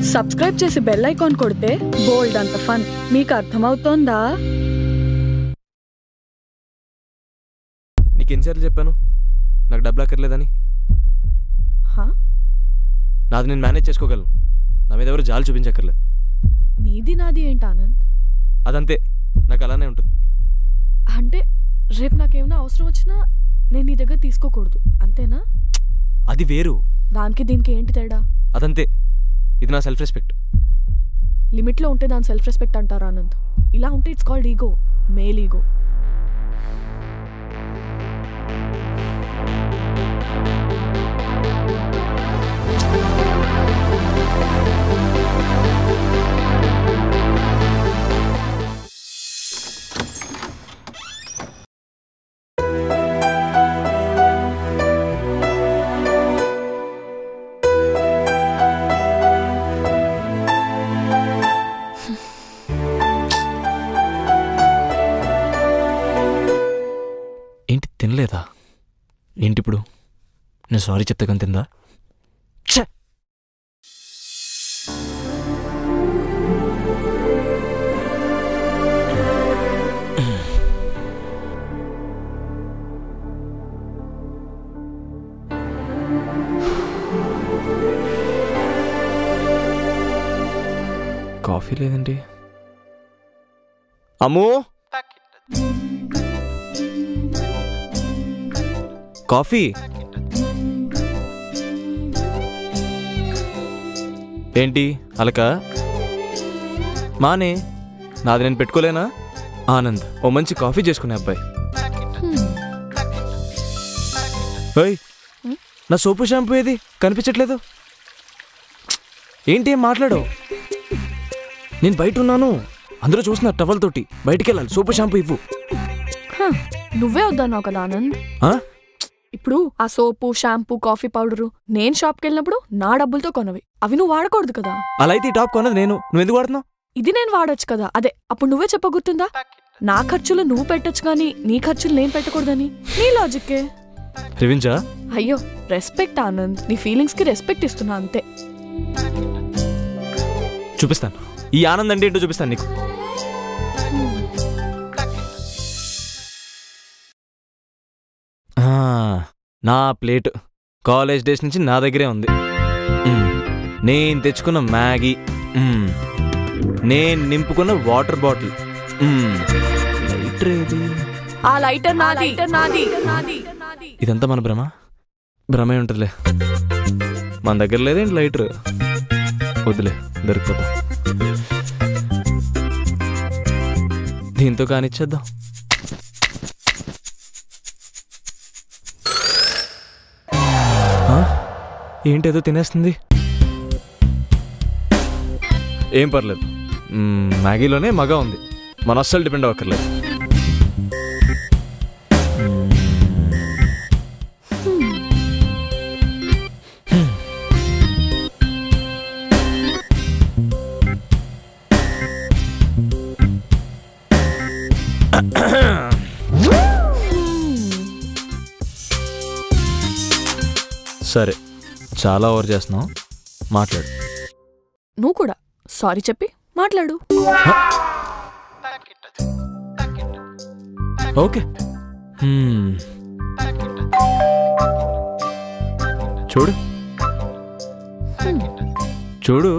Subscribe చేసి bell icon కొడితే బోల్డ్ అంత ఫన్ మీకు అర్థమవుతోందా నీకు ఎన్నిసార్లు చెప్పాను నాకు డబ్బులు అక్కర్లేదని హా? నాది నేను మేనేజ్ చేసుకోగలను నా మీద ఎవరు జాలి చూపించక్కర్లేదు నీది నాది ఏంటి ఆనంద్ అదంతే నాకు అలానే ఉంటుంది అంటే రేపు నాకేమైనా అవసరం వచ్చినా నేను నీ దగ్గర తీసుకోకూడదు అంతేనా అది వేరు దానికి దీనికి ఏంటి తేడా అదంతే ఇది నా సెల్ఫ్ రెస్పెక్ట్ లిమిట్లో ఉంటే దాని సెల్ఫ్ రెస్పెక్ట్ అంటారు ఆనంద్ ఇలా ఉంటే it's called ego male ego ఏంటి తినలేదా ఏంటి ఇప్పుడు నేను సారీ చెప్తే కానీ తిందా ఛే! కాఫీ లేదండి అమ్మూ కాఫీ ఏంటి అలక మానే నాది నేను పెట్టుకోలేనా ఆనంద్ ఓ మంచి కాఫీ చేసుకునే అబ్బాయి ఓయ్ నా సోపు షాంపూ ఏది కనిపించట్లేదు ఏంటి ఏం మాట్లాడు నేను బయట ఉన్నాను అందరూ చూస్తున్నారు టవల్ తోటి బయటికి వెళ్ళాలి సోపు షాంపూ ఇవ్వు హ, నువ్వే వద్దన్నావు కదా ఆనంద్ ఆ? ఇప్పుడు ఆ సోపు షాంపూ కాఫీ పౌడరు నేను షాప్కి వెళ్ళినప్పుడు నా డబ్బులతో కొనవి అవి నువ్వు వాడకూడదు కదా అలా అయితే ఈ టాప్ కొన్నది నేను నువ్వు ఎందుకు వాడుతున్నావు ఇది నేను వాడొచ్చు కదా అదే అప్పుడు నువ్వే చెప్పగుర్తుందా నా ఖర్చులు నువ్వు పెట్టొచ్చు కానీ నీ ఖర్చులు నేను పెట్టకూడదని నీ లాజిక్కే రివింజా అయ్యో రెస్పెక్ట్ ఆనంద్ నీ ఫీలింగ్స్ కి రెస్పెక్ట్ ఇస్తున్నా అంతే చూపిస్తాను ఈ ఆనందం అంటే ఏంటో చూపిస్తాను నీకు ఆ, నా ప్లేట్ కాలేజ్ డేస్ నుంచి నా దగ్గరే ఉంది మ్, నేను తెచ్చుకున్న మ్యాగీ మ్, నేను నింపుకున్న వాటర్ బాటిల్ మ్, లైటర్ ఏది ఆ లైటర్ నాది నాది నాది ఇదంతా మన భ్రమ భ్రమే ఉంటుందిలే మన దగ్గర లేదేంటి లైటర్ వద్దులే దొరికిపోతాం దీంతో కానిచ్చేద్దాం ఆ? ఏంటేదో తినేస్తుంది ఏం పర్లేదు మ్మ్, మ్యాగీలోనే మగ ఉంది మన అస్సలు డిపెండ్ అవ్వక్కర్లేదు సరే చాలా ఓవర్ చేస్తున్నావు మాట్లాడు నువ్వు కూడా సారీ చెప్పి మాట్లాడు ఓకే హ్మ్. చూడు చూడు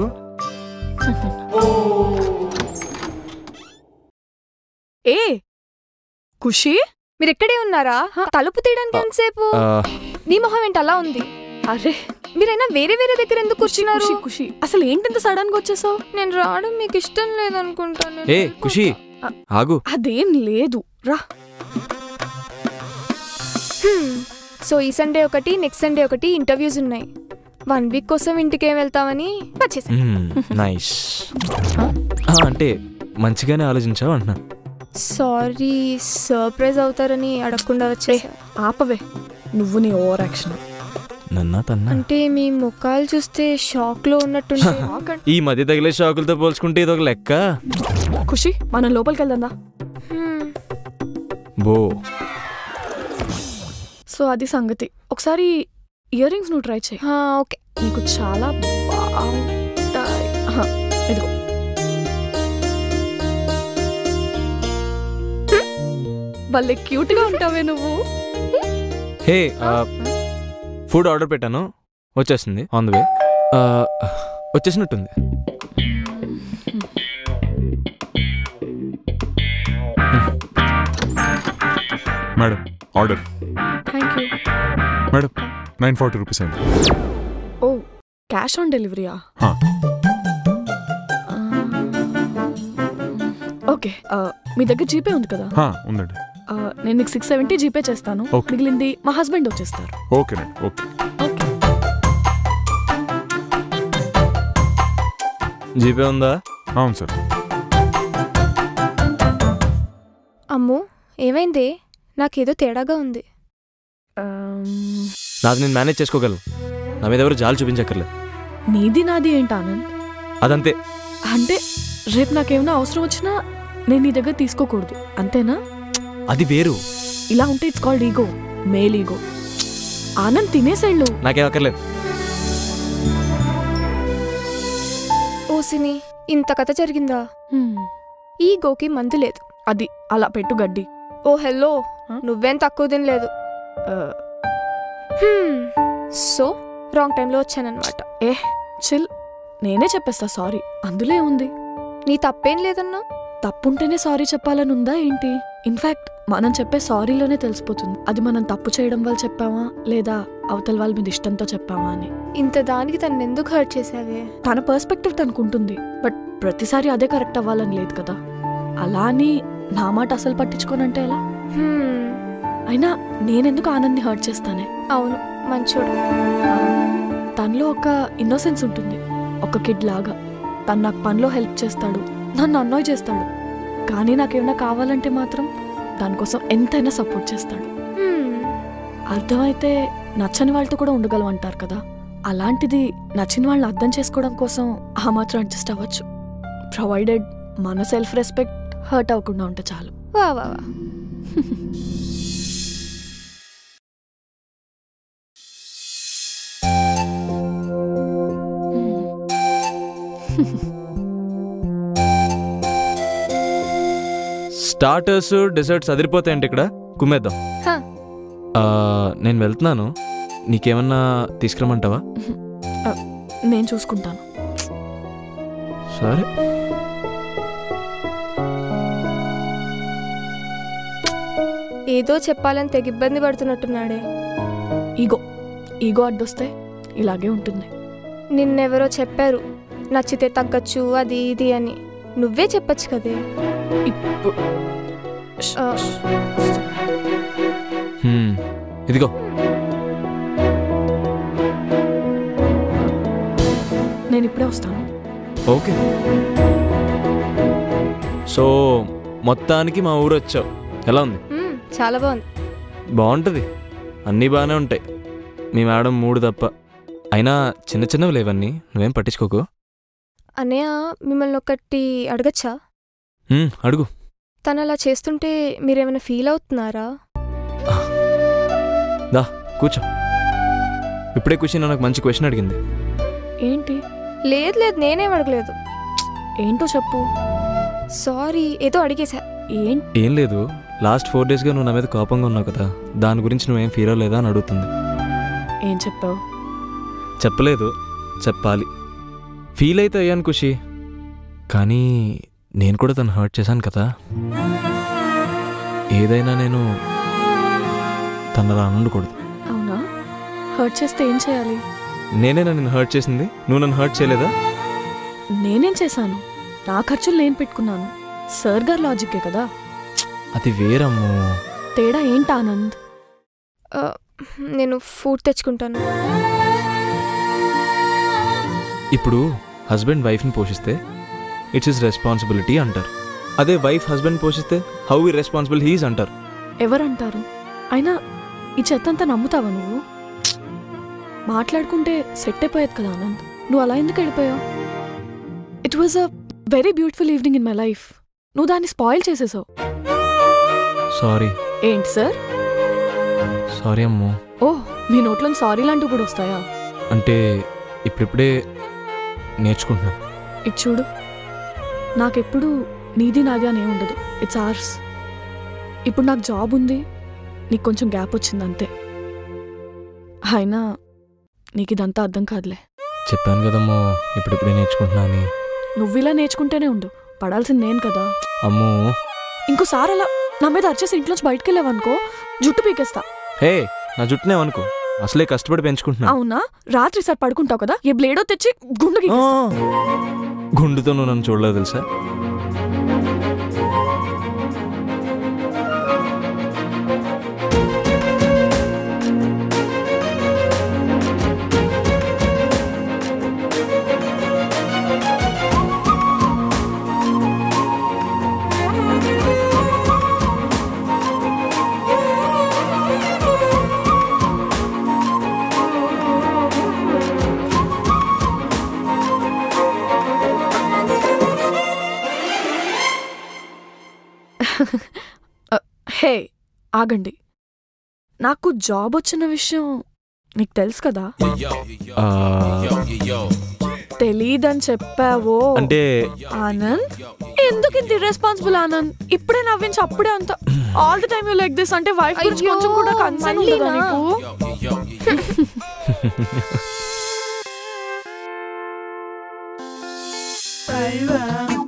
ఏ ఖుషి మీరు ఇక్కడే ఉన్నారా తలుపు తీయడానికి ఎంతసేపు ఆ, నీ మొహం ఏంటి అలా ఉంది అరే మీరైనా వేరే వేరే దగ్గర ఎందుకు కూర్చున్నారు ఖుషి ఖుషి అసలు ఏంటింత సడన్ గా వచ్చేసావు నేను రావడం మీకు ఇష్టం లేదనుకుంటాను ఏ ఖుషి ఆగు అదేం లేదు రా సో ఈ సండే ఒకటి నెక్స్ట్ సండే ఒకటి ఇంటర్వ్యూస్ ఉన్నాయి వన్ వీక్ కోసం ఇంటికి ఏం వెళ్తామని వచ్చేసా మ్మ్, నైస్ ఆ, అంటే మంచిగానే ఆలోచించావు అంటున్నా సారీ సర్ప్రైజ్ అవుతారని అడగకుండా వచ్చేసా ఆపవే నువ్వు నీ ఓవర్ యాక్షన్ నన్నా తన్నా అంటే మీ ముఖాలు చూస్తే షాక్ లో ఉన్నట్టుంటే ఈ మధ్య తగిలే షాకులతో పోల్చుకుంటే ఇది ఒక లెక్క ఖుషి మనం లోపలికి వెళ్దా హ్మ్. బో సో అది సంగతి ఒకసారి ఇయర్ రింగ్స్ నువ్వు ట్రై చేయి హా, ఓకే నీకు చాలా బాగుంటాయి ఆహా, ఇదిగో భలే క్యూట్ గా ఉంటావే నువ్వు హే ఫుడ్ ఆర్డర్ పెట్టాను వచ్చేస్తుంది ఆన్ ద వే వచ్చేసినట్టుంది madam order thank you madam nine forty rupees అయింది ఓ క్యాష్ ఆన్ డెలివరీయా హా. ఓకే ఆ, మీ దగ్గర జీపే ఉంది కదా హా, ఉందండి ఆ, నేను మీకు సిక్స్ సెవెంటీ జీపే చేస్తాను Okay. మిగిలింది మా హస్బెండ్ వచ్చేస్తారు ఓకేనండి ఓకే ఓకే జీపే ఉందా అవును సార్ అమ్మో ఏమైంది నాకేదో తేడాగా ఉంది ఆమ్, నాది నేను మేనేజ్ చేసుకోగలను నా మీద ఎవరు జాలి చూపించక్కర్లేదు నీది నాది ఏంటి ఆనంద్ అదంతే అంటే రేపు నాకేమైనా అవసరం వచ్చినా నేను నీ దగ్గర తీసుకోకూడదు అంతేనా అది వేరు ఇలా ఉంటే it's called ego male ego Anand తినేసేళ్ళు నాకేం అక్కర్లేదు ఓసిని ఇంత కథ జరిగిందా హ్మ్, ఈ గోకి మందు లేదు అది అలా పెట్టు గడ్డి ఓ హెల్లో హ? నువ్వేం తక్కువ తినలేదు ఆ, హ్మ్. సో రాంగ్ టైంలో వచ్చానన్నమాట చిల్ నేనే చెప్పేస్తా సారీ అందులో ఏముంది నీ తప్పేం లేదన్నా తప్పుంటేనే సారీ చెప్పాలని ఉందా ఏంటి ఇన్ఫాక్ట్ మనం చెప్పే సారీలోనే తెలిసిపోతుంది అది మనం తప్పు చేయడం వల్ల చెప్పామా లేదా అవతల వాళ్ళ మీద ఇష్టంతో చెప్పామా అని ఇంత దానికి తను ఎందుకు హర్ట్ చేసావే తన పర్స్పెక్టివ్ తనకుంటుంది బట్ ప్రతిసారి అదే కరెక్ట్ అవ్వాలని లేదు కదా అలా అని నా మాట అసలు పట్టించుకోనంటే ఎలా హ్మ్. అయినా నేనెందుకు ఆనంద్ని హర్ట్ చేస్తానే అవును మంచోడు ఆ, తనలో ఒక ఇన్నోసెన్స్ ఉంటుంది ఒక కిడ్ లాగా తను నాకు పనిలో హెల్ప్ చేస్తాడు నన్ను అన్నాయ్ చేస్తాడు కానీ నాకేమైనా కావాలంటే మాత్రం దానికోసం ఎంతైనా సపోర్ట్ చేస్తాడు హ్మ్. అర్థమైతే నచ్చని వాళ్ళతో కూడా ఉండగలం అంటారు కదా అలాంటిది నచ్చిన వాళ్ళని అర్థం చేసుకోవడం కోసం ఆ మాత్రం అడ్జస్ట్ అవ్వచ్చు ప్రొవైడెడ్ మన సెల్ఫ్ రెస్పెక్ట్ హర్ట్ అవ్వకుండా ఉంటే చాలు వా వా వా స్టార్టర్స్ డెసర్ట్స్ అదిరిపోతాయంటే ఇక్కడ కుమ్మేద్దాం హా. ఆ, నేను వెళ్తున్నాను నీకేమన్నా తీసుకురమ్మంటావా నేను చూసుకుంటాను సరే ఏదో చెప్పాలని తెగ ఇబ్బంది పడుతున్నట్టున్నాడే ఈగో ఈగో అడ్డొస్తే ఇలాగే ఉంటుంది నిన్నెవరో చెప్పారు నచ్చితే తగ్గచ్చు అది ఇది అని నువ్వే చెప్పొచ్చు కదే ఇప్పుడు ఆ, హ్మ్, ఇదిగో నేను ఇప్పుడే వస్తాను ఓకే సో మొత్తానికి మా ఊరు వచ్చావు ఎలా ఉంది మ్మ్, చాలా బాగుంది బాగుంటుంది అన్నీ బాగానే ఉంటాయి మీ మేడం మూడు తప్ప అయినా చిన్న చిన్నవి లేవన్నీ నువ్వేం పట్టించుకోకు అన్నయ్య మిమ్మల్ని ఒకటి అడగచ్చా హ్మ్, అడుగు తను అలా చేస్తుంటే మీరేమైనా ఫీల్ అవుతున్నారా దా కూర్చో ఇప్పుడే కూర్చుని నాకు మంచి క్వశ్చన్ అడిగింది ఏంటి లేదు లేదు నేనేం అడగలేదు ఏంటో చెప్పు సారీ ఏదో అడిగేశా ఏంటి ఏం లేదు లాస్ట్ ఫోర్ డేస్గా నువ్వు నా మీద కోపంగా ఉన్నావు కదా దాని గురించి నువ్వేం ఫీల్ అవ్వలేదా అని అడుగుతుంది ఏం చెప్పావు చెప్పలేదు చెప్పాలి ఫీల్ అయితే అయ్యాను ఖుషి కానీ నేను కూడా తను హర్ట్ చేశాను కదా ఏదైనా నేను తనలా అనకూడదు అవునా హర్ట్ చేస్తే ఏం చేయాలి నేనే నన్ను హర్ట్ చేసింది నువ్వు నన్ను హర్ట్ చేయలేదా నేనేం చేశాను నా ఖర్చులు నేను పెట్టుకున్నాను సర్ గారు లాజిక్కే కదా అది వేరమ్ము తేడా ఏంటి ఆనంద్ ఆ, నేను ఫుడ్ తెచ్చుకుంటాను ఇప్పుడు హస్బెండ్ వైఫ్ని పోషిస్తే ఇట్స్ ఇస్ రెస్పాన్సిబిలిటీ అంటారు అదే వైఫ్ హస్బెండ్ పోషిస్తే హౌ ఈ రెస్పాన్సిబుల్ హీస్ అంటారు ఎవరంటారు అయినా ఈ చెత్తంతా నమ్ముతావా నువ్వు మాట్లాడుకుంటే సెట్ అయిపోయేది కదా ఆనంద్ నువ్వు అలా ఎందుకు వెళ్ళిపోయావు it was a very beautiful evening in my life నువ్వు దాన్ని స్పాయిల్ చేసేసావు సారీ ఏంటి సార్ సారీ అమ్ము ఓహ్ మీ నోట్లో సారీ లాంటివి కూడా వస్తాయా అంటే ఇప్పుడిప్పుడే నేర్చుకుంటున్నాను ఇది చూడు నాకెప్పుడు నీది నాది అనే ఉండదు ఇట్స్ ఆర్స్ ఇప్పుడు నాకు జాబ్ ఉంది నీకు కొంచెం గ్యాప్ వచ్చింది అంతే అయినా నీకు ఇదంతా అర్థం కాదులే చెప్పాను కదమ్మో ఇప్పుడిప్పుడే నేర్చుకుంటున్నా అని నువ్వు ఇలా నేర్చుకుంటేనే ఉండు పడాల్సింది నేను కదా అమ్మో ఇంకోసారి అలా నా మీద అరిచేసి ఇంట్లోంచి బయటకు వెళ్ళావనుకో జుట్టు పీకేస్తా హే నా జుట్టునే అనుకో అసలే కష్టపడి పెంచుకుంటున్నా అవునా రాత్రి సార్ పడుకుంటావు కదా ఏ బ్లేడో తెచ్చి గుండెకి ఆ, గుండుతో నువ్వు నన్ను చూడలేదు తెలుసా హే ఆగండి నాకు జాబ్ వచ్చిన విషయం నీకు తెలుసు కదా ఆ, తెలీదని చెప్పావో అంటే ఆనంద్ ఎందుకు ఇంత ఇర్రెస్పాన్సిబుల్ ఆనంద్ ఇప్పుడే నవ్వించి అప్పుడే అంత all the time you like this అంటే వైఫ్ గురించి అయ్యో, కొంచెం కూడా కన్సర్న్ ఉండదా మళ్ళీనా? నీకు Bye bye.